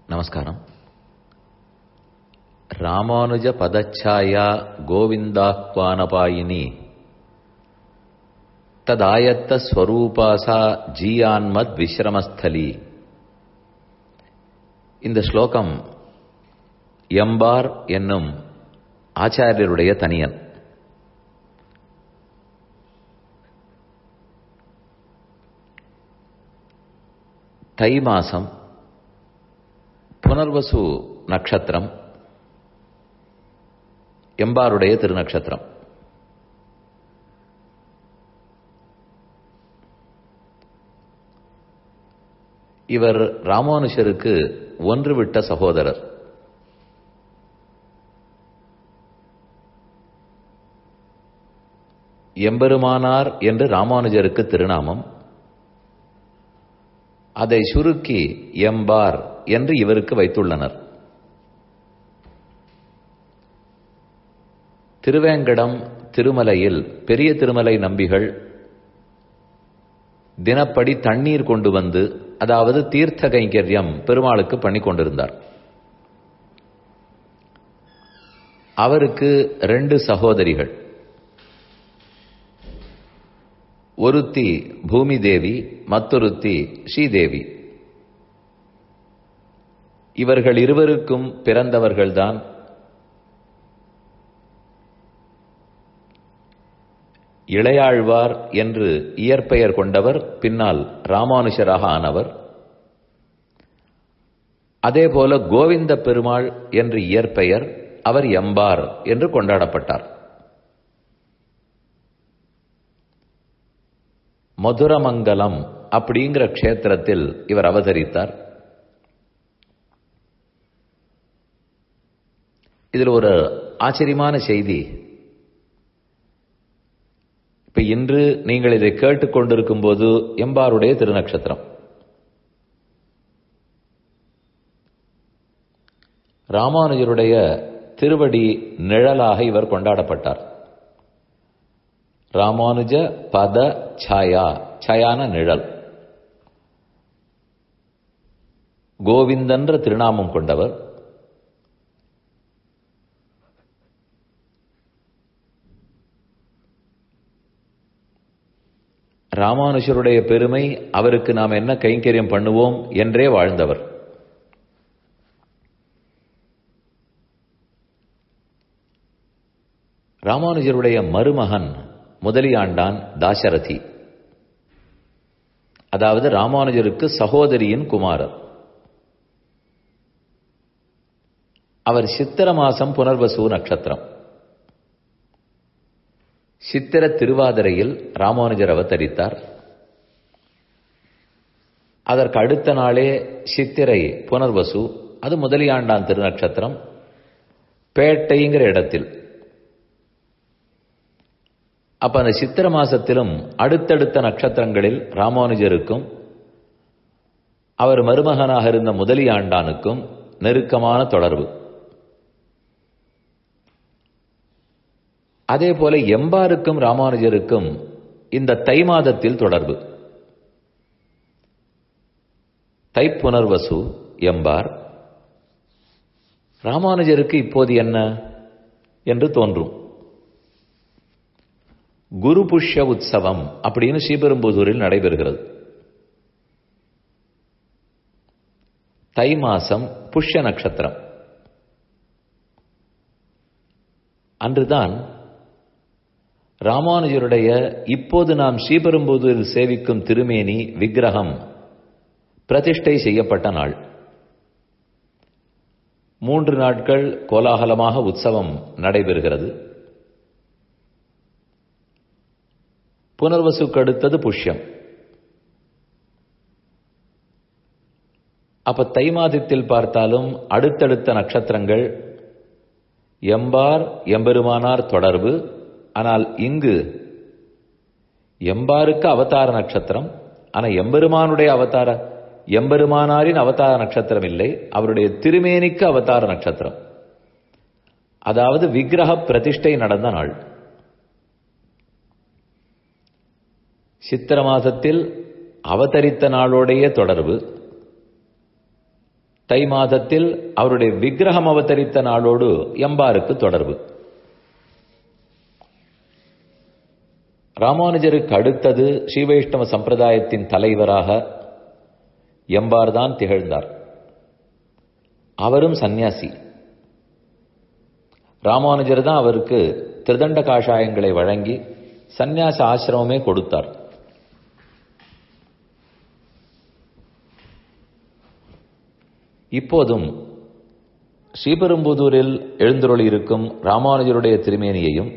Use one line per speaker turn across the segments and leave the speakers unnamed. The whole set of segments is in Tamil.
நமஸ்காரம் ராமானுஜ பதச்சாயா கோவிந்தாஹ்வானபாயினி ததாயத்த ஸ்வரூபாசா ஜீயான்மத் விஸ்ரமஸ்தலி இந்த ஸ்லோகம் எம்பார் என்னும் ஆச்சாரியருடைய தனியன் தை மாசம் புனர்வசு நட்சத்திரம் எம்பாருடைய திருநக்ஷத்திரம் இவர் ராமானுஷருக்கு ஒன்றுவிட்ட சகோதரர் எம்பெருமானார் என்று ராமானுஜருக்கு திருநாமம் அதை சுருக்கி எம்பார் என்று இவருக்கு வைத்துள்ளனர் திருவேங்கடம் திருமலையில் பெரிய திருமலை நம்பிகள் தினப்படி தண்ணீர் கொண்டு வந்து அதாவது தீர்த்த கைங்கரியம் பெருமாளுக்கு பண்ணி கொண்டிருந்தார் அவருக்கு ரெண்டு சகோதரிகள் ஒருத்தி பூமி தேவி மற்றொருத்தி ஸ்ரீதேவி இவர்கள் இருவருக்கும் பிறந்தவர்கள்தான் இளையாழ்வார் என்று இயற்பெயர் கொண்டவர் பின்னால் ராமானுஷராக ஆனவர் அதேபோல கோவிந்த பெருமாள் என்று இயற்பெயர் அவர் எம்பார் என்று கொண்டாடப்பட்டார் மதுரமங்கலம் அப்படிங்கிற க்ஷேத்திரத்தில் இவர் அவதரித்தார் இதில் ஒரு ஆச்சரியமான செய்தி இப்ப இன்று நீங்கள் இதை கேட்டுக்கொண்டிருக்கும் போது எம்பாருடைய திருநக்ஷத்திரம் ராமானுஜருடைய திருவடி நிழலாக இவர் கொண்டாடப்பட்டார் ராமானுஜ பத சாயா சாயான நிழல் கோவிந்தன்ற திருநாமம் கொண்டவர் ராமானுஷருடைய பெருமை அவருக்கு நாம் என்ன கைங்கரியம் பண்ணுவோம் என்றே வாழ்ந்தவர் ராமானுஜருடைய மருமகன் முதலியாண்டான் தாசரதி அதாவது ராமானுஜருக்கு சகோதரியின் குமாரர் அவர் சித்திர மாசம் புனர்வசு நட்சத்திரம் சித்திர திருவாதிரையில் ராமானுஜர் அவதரித்தார் அதற்கு அடுத்த நாளே சித்திரை புனர்வசு அது முதலியாண்டான் திருநட்சத்திரம் பேட்டைங்கிற இடத்தில் அப்ப அந்த சித்திர மாசத்திலும் அடுத்தடுத்த நட்சத்திரங்களில் ராமானுஜருக்கும் அவர் மருமகனாக இருந்த முதலியாண்டானுக்கும் நெருக்கமான தொடர்பு அதே போல எம்பாருக்கும் ராமானுஜருக்கும் இந்த தை மாதத்தில் தொடர்பு தைப்புணர்வசு எம்பார் ராமானுஜருக்கு இப்போது என்ன என்று தோன்றும் குரு புஷ்ய உற்சவம் அப்படின்னு ஸ்ரீபெரும்புதூரில் நடைபெறுகிறது தை மாசம் புஷ்ய நட்சத்திரம் அன்றுதான் ராமானுஜருடைய இப்போது நாம் ஸ்ரீபெரும்புதூரில் சேவிக்கும் திருமேனி விக்கிரகம் பிரதிஷ்டை செய்யப்பட்ட நாள் மூன்று நாட்கள் கோலாகலமாக உற்சவம் நடைபெறுகிறது புனர்வசுக்கு அடுத்தது புஷ்யம் அப்ப தை மாதத்தில் பார்த்தாலும் அடுத்தடுத்த நட்சத்திரங்கள் எம்பார் எம்பெருமானார் தொடர்பு ஆனால் இங்கு எம்பாருக்கு அவதார நட்சத்திரம் ஆனா எம்பெருமானுடைய அவதார எம்பெருமானாரின் அவதார நட்சத்திரம் இல்லை அவருடைய திருமேனிக்கு அவதார நட்சத்திரம் அதாவது விக்கிரக பிரதிஷ்டை நடந்த நாள் சித்திர மாதத்தில் அவதரித்த நாளோடைய தொடர்பு தை மாதத்தில் அவருடைய விக்கிரகம் அவதரித்த நாளோடு எம்பாருக்கு தொடர்பு ராமானுஜருக்கு அடுத்தது ஸ்ரீவைஷ்ணவ சம்பிரதாயத்தின் தலைவராக எம்பார்தான் திகழ்ந்தார் அவரும் சந்நியாசி ராமானுஜர் தான் அவருக்கு திருதண்ட காஷாயங்களை வழங்கி சந்நியாச ஆசிரமமே கொடுத்தார் இப்போதும் ஸ்ரீபெரும்புதூரில் எழுந்தருளி இருக்கும் ராமானுஜருடைய திருமேனியையும்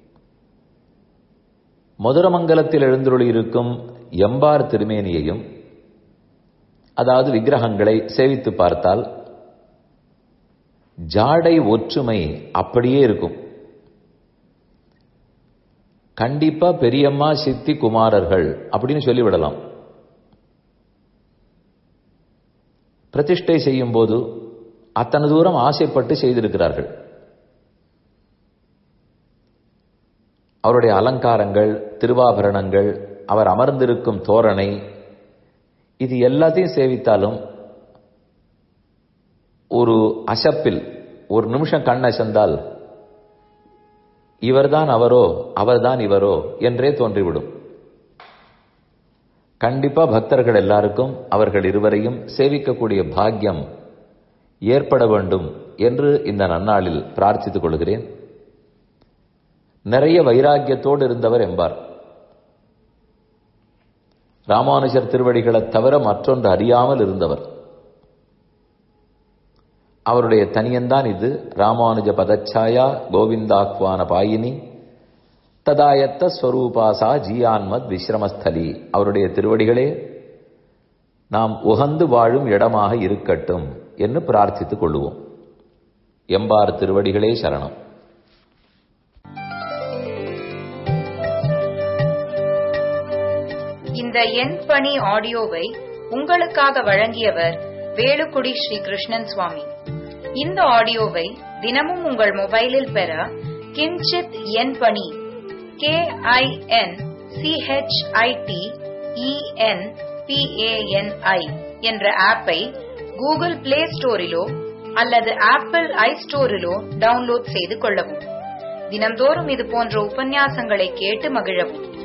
மதுரமங்கலத்தில் எழுந்தருளி இருக்கும் எம்பார் திருமேனியையும் அதாவது விக்கிரகங்களை சேவித்து பார்த்தால் ஜாடை ஒற்றுமை அப்படியே இருக்கும் கண்டிப்பா பெரியம்மா சித்தி குமாரர்கள் அப்படின்னு சொல்லிவிடலாம் பிரதிஷ்டை செய்யும் போது அத்தனை தூரம் ஆசைப்பட்டு செய்திருக்கிறார்கள் அவருடைய அலங்காரங்கள் திருவாபரணங்கள் அவர் அமர்ந்திருக்கும் தோரணை இது எல்லாத்தையும் சேவித்தாலும் ஒரு அசப்பில் ஒரு நிமிஷம் கண் அசந்தால் இவர்தான் அவரோ அவர்தான் இவரோ என்றே தோன்றிவிடும் கண்டிப்பா பக்தர்கள் எல்லாருக்கும் அவர்கள் இருவரையும் சேவிக்கக்கூடிய பாக்கியம் ஏற்பட வேண்டும் என்று இந்த நன்னாளில் பிரார்த்தித்துக் கொள்கிறேன் நிறைய வைராக்கியத்தோடு இருந்தவர் என்பார் ராமானுஜர் திருவடிகளை தவிர மற்றொன்று அறியாமல் இருந்தவர் அவருடைய தனியன்தான் இது ராமானுஜ பதச்சாயா கோவிந்தாக்வான பாயினி ததாயத்த ஸ்வரூபாசா ஜீயான்மத் விஸ்ரமஸ்தலி அவருடைய திருவடிகளே நாம் உகந்து வாழும் இடமாக இருக்கட்டும் என்று பிரார்த்தித்துக் கொள்ளுவோம் எம்பார் திருவடிகளே சரணம்
இந்த எண் பணி ஆடியோவை உங்களுக்காக வழங்கியவர் வேலுக்குடி ஸ்ரீ கிருஷ்ணன் சுவாமி இந்த ஆடியோவை தினமும் உங்கள் மொபைலில் பெற கிஞ்சித் எண் பணி கே ஐ என் சிஹெச்ஐடி இஎன் பிஏஎன்ஐ என்ற ஆப்பை கூகுள் பிளே ஸ்டோரிலோ அல்லது ஆப்பிள் ஐ ஸ்டோரிலோ டவுன்லோட் செய்து கொள்ளவும் தினம்தோறும் இது போன்ற உபன்யாசங்களை கேட்டு மகிழவும்